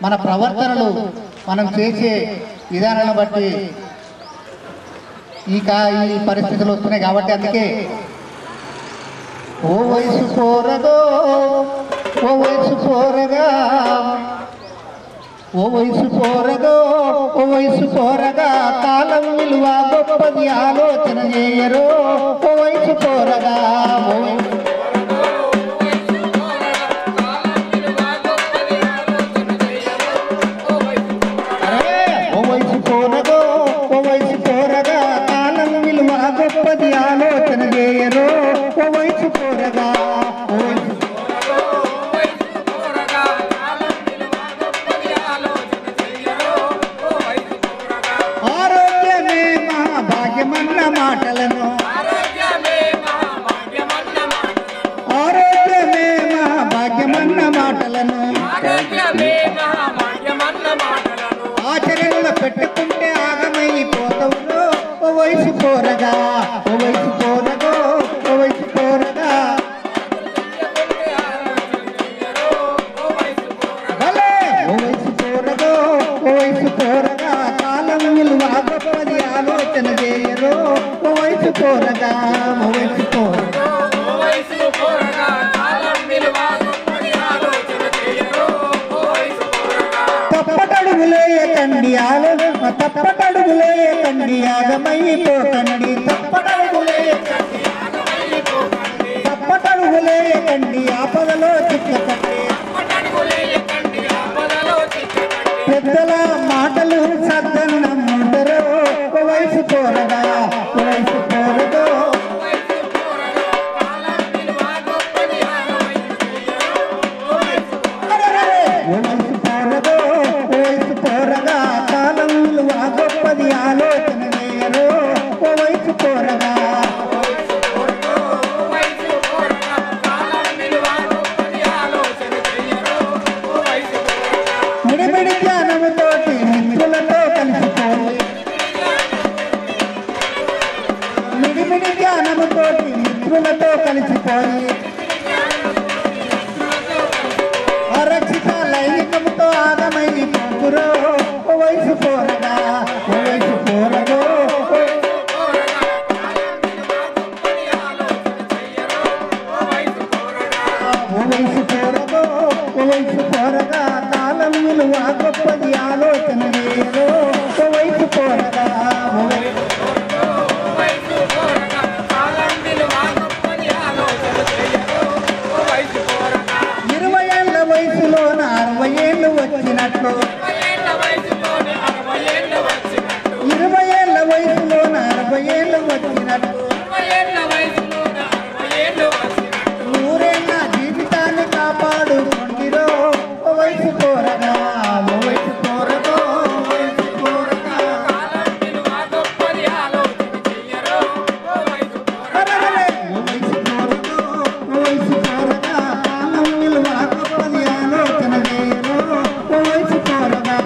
మన ప్రవర్తనలు మనం చేసే విధానాలను బట్టి ఈ కా ఈ పరిస్థితులు వస్తున్నాయి కాబట్టి అందుకే ఓ వయసు పోరదో ఓ వయసు పోరగా ఓ వయసు పోరదో ఓ వయసు పోరగా కాలం విలువ గొప్పది ఆలోచన చేయరు ఓ వయసు పోరగా ఓ వయసు అరే, ఓ వయసు పోరదో ఓ వయసు పోరగా కాలం విలువ గొప్పది ఆలోచన చేయరు ఓ వయసు పోరగా ఓ వయసు ఆరోగ్యమే మా భాగ్యమన్న మాటలను ఆరోగ్యమే మా భాగ్యమన్న మాటలను ఆచరణలో పెట్టుకుంటే ఆగమైపోతావు ఓ వయసు పోరగా ఓ వయసు పోరగో ఓ వయసు పోరగా భలే! ఓ వయసు పోరగో ఓ వయసు పోరగా కాలం విలువ గొప్పది ఆలోచన చేయరు ఓ వయసు పోరగా ఓ వయసు పోరగా తప్పటడుగులేయకండి ఆలో తప్పటడుగులేయకండి ఆగమైపోకండి తప్పటడుగులేయకండి తప్పటడుగులేయకండి ఆపదలో చిక్కకండి పెద్దల మాటలు సద్దన్నమ్ముంటారు ఓ వయసు పోరగా ఓ వయసు పోరదో అరెరెరె! ఓ వయసు పోరదో ఓ వయసు పోరగా కాలం విలువ గొప్పది ఆలోచన చేయరు ఓ వయసు పోరగా మిడిమిడి జ్ఞానముతోటి మిత్రులతో కలిసిపోయి మిడిమిడి జ్ఞానముతోటి మిత్రులతో కలిసిపోయి అరక్షిత లైంగికముతో ఆగమై పొంగురో ఓ వయసు పోరగా ఓ వయసు పోరగో ఓ వయసు పోరగో ఓ వయసు పోరగా కాలం విలువ గొప్పది ఆలోచన వేయరు ఓ వయసు పోరగా ఓ వయసు ఇరవై ఏళ్ళ వయసులోన అరవై ఏళ్ళు వచ్చినట్లు ఇరవై ఏళ్ళ వయసులోన అరవై ఏళ్ళు వచ్చినట్లు నూరేళ్ళ జీవితాన్ని కాపాడు కొండిరో ఓ వయసు పోరగా ఓ వయసు పోరగో ఓ వయసు పోరగా అరెరెరె! ఓ వయసు పోరగో ఓ వయసు పోరగా కాలం విలువ గొప్పది ఆలోచన చేయరు ఓ వయసు పోరగా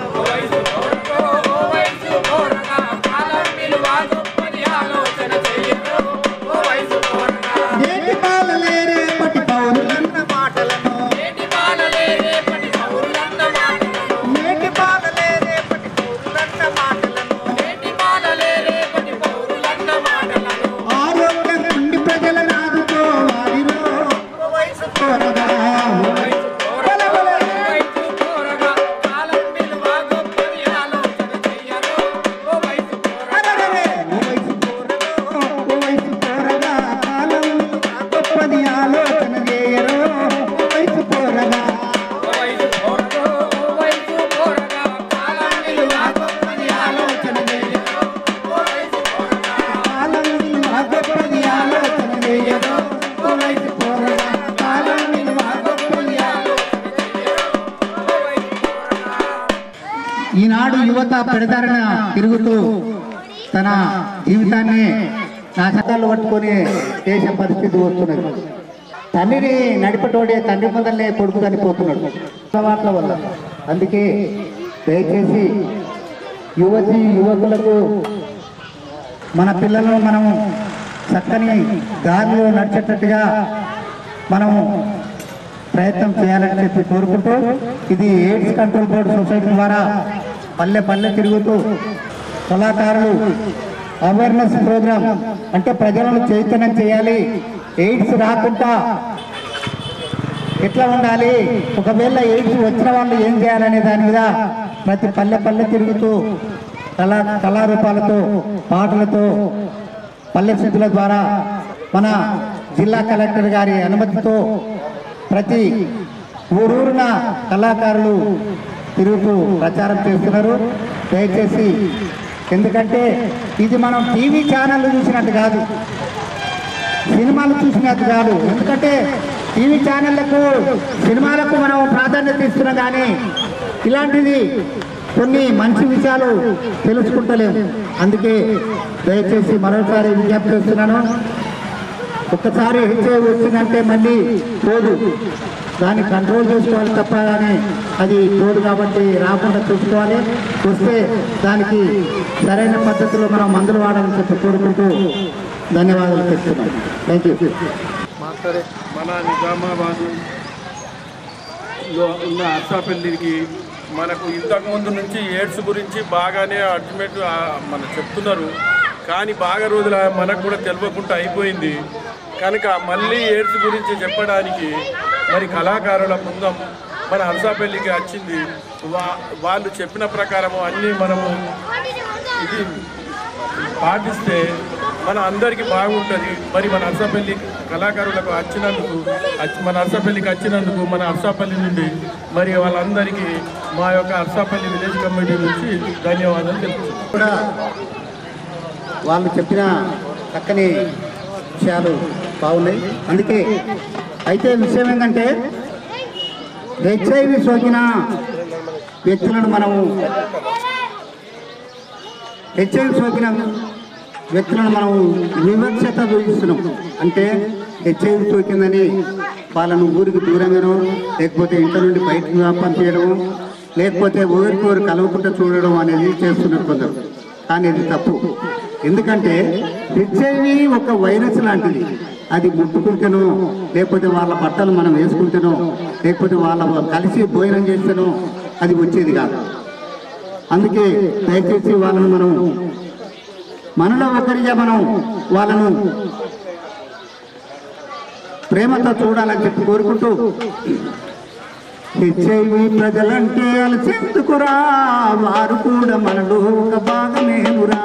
నేటి పాలలే రేపటి పౌరులన్న మాటలను నేటి పాలలే రేపటి పౌరులన్న మాటలను ఆరోగ్యం నుండి ప్రజల నాదుకోవాలిరో ఓ వయసు పోరగా ఓ వయసు బల బల. అరెరెరె! ఓ వయసు పోరగా, ఓ వయసు పోరగా, కాలం విలువ గొప్పది ఆలోచన చేయరు ఓ వయసు పోరగా గొప్పది ఆలోచన చేయరు కాలం విలువ గొప్పది ఆలోచన చేయరు ఓ వయసు పోరగా కాలం విలువ గొప్పది ఆలోచన ఈనాడు యువత పెడదారిన తిరుగుతూ తన జీవితాన్ని నాశకాలు పట్టుకొని చేసే పరిస్థితి వస్తున్నది తండ్రిని నడిపటోడే తండ్రి మొదలనే కొడుకు చనిపోతున్నాడు అలవాట్ల వల్ల అందుకే దయచేసి యువతి యువకులకు మన పిల్లలను మనము చక్కని దారిలో నడిచేటట్టుగా మనము ప్రయత్నం చేయాలని చెప్పి కోరుకుంటూ ఇది ఎయిడ్స్ కంట్రోల్ బోర్డు సొసైటీ ద్వారా పల్లె పల్లె తిరుగుతూ కళాకారులు అవేర్నెస్ ప్రోగ్రామ్ అంటే ప్రజలను చైతన్యం చేయాలి ఎయిడ్స్ రాకుండా ఎట్లా ఉండాలి ఒకవేళ ఎయిడ్స్ వచ్చిన వాళ్ళు ఏం చేయాలనే దాని మీద ప్రతి పల్లె పల్లె తిరుగుతూ కళా కళారూపాలతో పాటలతో పల్లె శిల్పుల ద్వారా మన జిల్లా కలెక్టర్ గారి అనుమతితో ప్రతి ఊరూరున కళాకారులు తిరుగుతూ ప్రచారం చేస్తున్నారు దయచేసి ఎందుకంటే ఇది మనం టీవీ ఛానల్ చూసినట్టు కాదు సినిమాలు చూసినట్టు కాదు ఎందుకంటే టీవీ ఛానళ్లకు సినిమాలకు మనం ప్రాధాన్యత ఇస్తున్నాం కానీ ఇలాంటిది కొన్ని మంచి విషయాలు తెలుసుకుంటలేము అందుకే దయచేసి మరోసారి విజ్ఞప్తి చేస్తున్నాను ఒక్కసారి హెచ్ఐ వచ్చిందంటే మళ్ళీ పోదు దాన్ని కంట్రోల్ చేసుకోవాలి తప్ప కానీ అది పోదు కాబట్టి రాకుండా చూసుకోవాలి వస్తే దానికి సరైన పద్ధతిలో మనం మందులు వాడాలని చెప్పి కోరుకుంటూ ధన్యవాదాలు చెప్తున్నాను థ్యాంక్ యూ మన నిజామాబాద్ లో ఉన్న అర్సాపల్లికి మనకు ఇంతకు ముందు నుంచి ఎయిడ్స్ గురించి బాగానే అల్టిమేట్ మన చెప్తున్నారు కానీ బాగా రోజుల మనకు కూడా తెలియకుండా అయిపోయింది కనుక మళ్ళీ ఎయిడ్స్ గురించి చెప్పడానికి మరి కళాకారుల బృందం మన అర్సాపల్లికి వచ్చింది వా వాళ్ళు చెప్పిన ప్రకారము అన్నీ మనము ఇది పాటిస్తే మన అందరికీ బాగుంటుంది మరి మన అర్సపల్లి కళాకారులకు వచ్చినందుకు వచ్చి- మన అర్సపల్లికి వచ్చినందుకు మన అర్సాపల్లి నుండి మరి వాళ్ళందరికీ మా యొక్క అర్సాపల్లి విలేజ్ కమిటీ నుంచి ధన్యవాదాలు తెలుపుతున్నాను కూడా వాళ్ళు చెప్పిన చక్కని విషయాలు బాగున్నాయి అందుకే అయితే విషయం ఏంటంటే హెచ్ఐవి సోకిన వ్యక్తులను మనము హెచ్ఐవి సోకిన వ్యక్తులను మనం వివక్షత చూపిస్తున్నాం అంటే హెచ్ఐవి సోకిందని వాళ్ళను ఊరికి దూరమేనో లేకపోతే ఇంట్లో నుండి బయటకు పంపించడం లేకపోతే ఊరికోరు కలవకుండా చూడడం అనేది చేస్తున్నారు కొందరు కానీ ఇది తప్పు ఎందుకంటే హెచ్ఐవి ఒక వైరస్ లాంటిది అది ముట్టుకుంటేనో లేకపోతే వాళ్ళ బట్టలు మనం వేసుకుంటేనో లేకపోతే వాళ్ళ కలిసి భోజనం చేస్తేనో అది వచ్చేది కాదు అందుకే దయచేసి వాళ్ళను మనం మనలో ఒకరిగా మనం వాళ్ళను ప్రేమతో చూడాలని చెప్పి కోరుకుంటూ హెచ్ఐవి ప్రజలంటే అలచెందుకురా వారు కూడా మనలో ఒక భాగమేనురా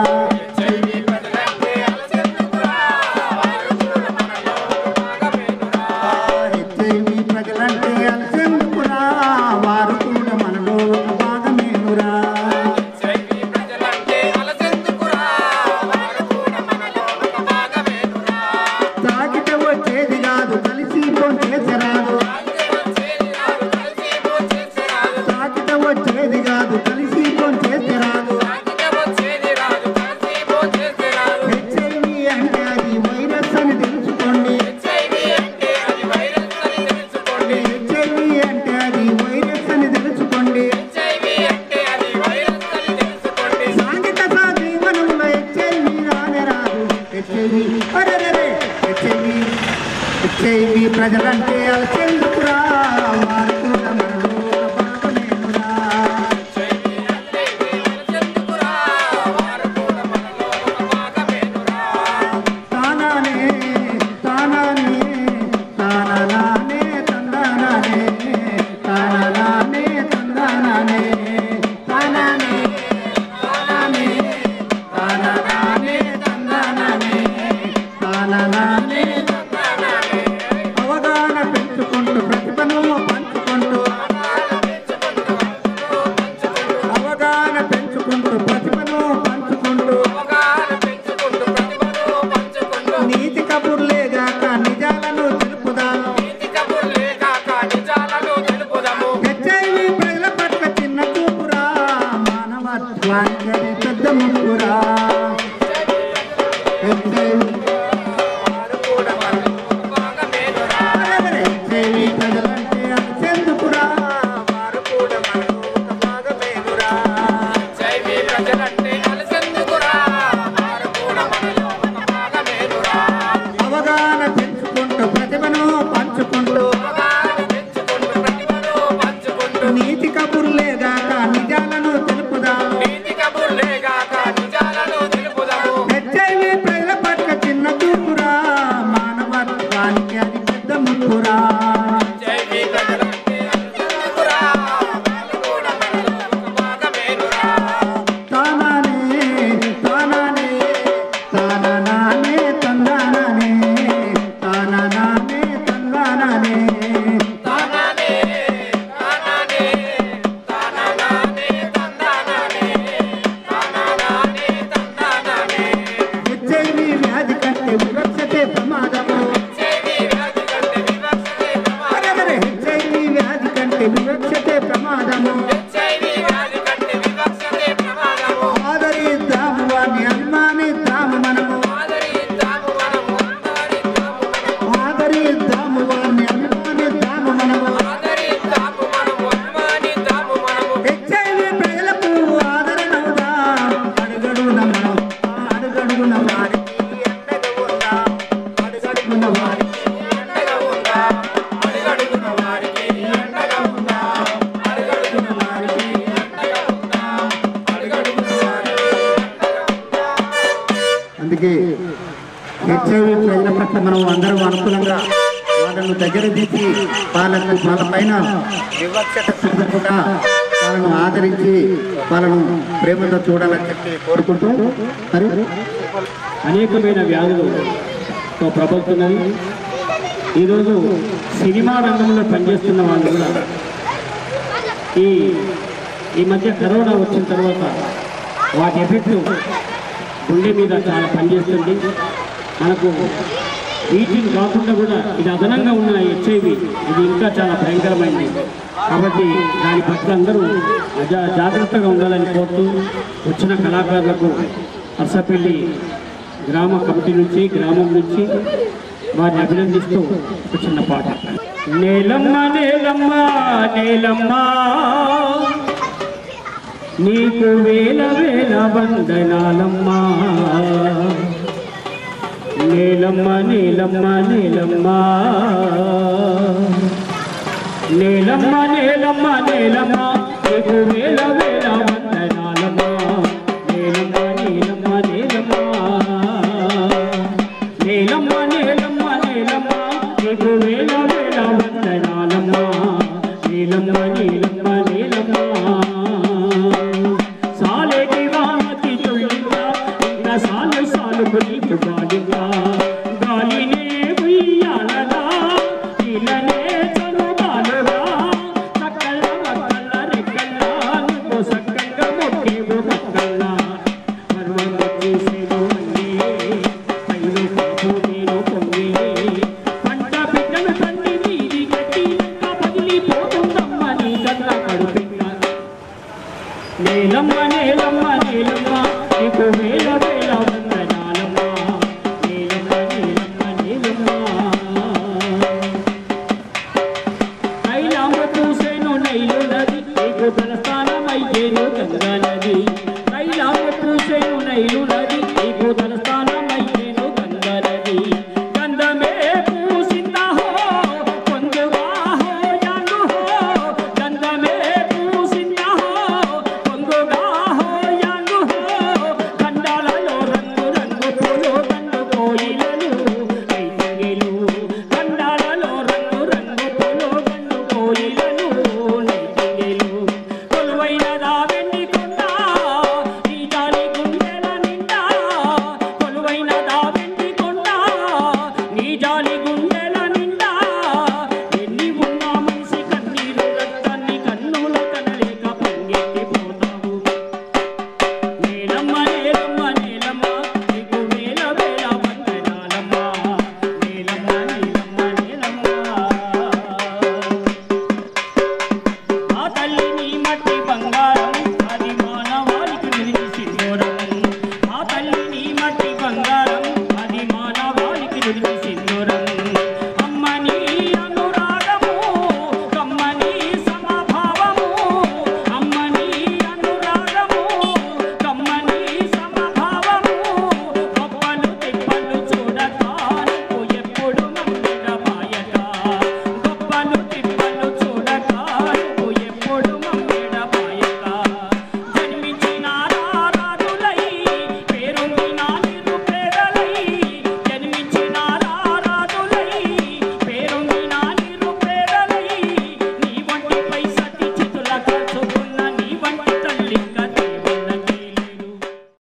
హెచ్ఐవి ప్రజలంటే అలచెందుకురా వారు కూడా మనలో ఒక భాగమేనురా తాకిట వచ్చేది కాదు కలిసి చేసరాదు తాకిట వచ్చేది కాదు కలిసి చేసరాదు హెచ్ఐవి అంటే అది వైరస్ అని తెలుసుకోండి హెచ్ఐవి అంటే అది వైరస్ అని తెలుసుకోండి సాంఘిక జీవనంలో హెచ్ఐవి రానే రాదు హెచ్ఐవి అరెరెరే హెచ్ఐవి హెచ్ఐవి ప్రజలంటే అలచెందుకురా వారు కూడా మనలో ఒక భాగమేనురా తానానే తానానే తానానే తందానానే తానానే తందానానే తానానే తానానే తానానే తందానానే తానానే అవగాహన పెంచుకుంటూ ప్రతిభను పంచుకుంటూ అవగాహన పెంచుకుంటూ ప్రతిభను పంచుకుంటూ నీతి కబుర్లే గాక నిజాలను తెలుపుదాము హెచ్ఐవి ప్రజల పట్ల చిన్న చూపురా మానవత్వానికి అది పెద్ద ముప్పురా హెచ్ఐవి హెచ్ఐవి ప్రజల పట్ల మనం అందరం అనుకూలంగా వాళ్ళను దగ్గర తీసి వాళ్ళకు వాళ్ళ పైన వివక్షత చూపకుండా వాళ్ళను ఆదరించి వాళ్ళను ప్రేమతో చూడాలని చెప్పి కోరుకుంటూ మరి అనేకమైన వ్యాధులతో ప్రబలుతున్నది ఈరోజు సినిమా రంగంలో పనిచేస్తున్న వాళ్ళు కూడా ఈ ఈ మధ్య కరోనా వచ్చిన తర్వాత వాటి ఎఫెక్ట్ గుండె మీద చాలా పనిచేస్తుంది మనకు వీటిని కాకుండా కూడా ఇది అదనంగా ఉన్న హెచ్ఐవి ఇది ఇంకా చాలా భయంకరమైనది కాబట్టి దాని పట్ల అందరూ అజా జాగ్రత్తగా ఉండాలని కోరుతూ వచ్చిన కళాకారులకు అర్సపల్లి గ్రామ కమిటీ నుంచి గ్రామం నుంచి వారిని అభినందిస్తూ ఒక చిన్న పాట నేలమ్మ నేలమ్మ నేలమ్మ నీకు వేల వేల వందనాలమ్మా నీలమ్మ నీలమ్మ నీలమ్మ నీలమ్మ నీలమ్మ నీలమ్మ నీకు వేల వేల వందనాలమ్మా నీలమ్మ నీలమ్మ నీలమ్మ నీలమ్మ నీలమ్మ నీలమ్మ నీకు వేల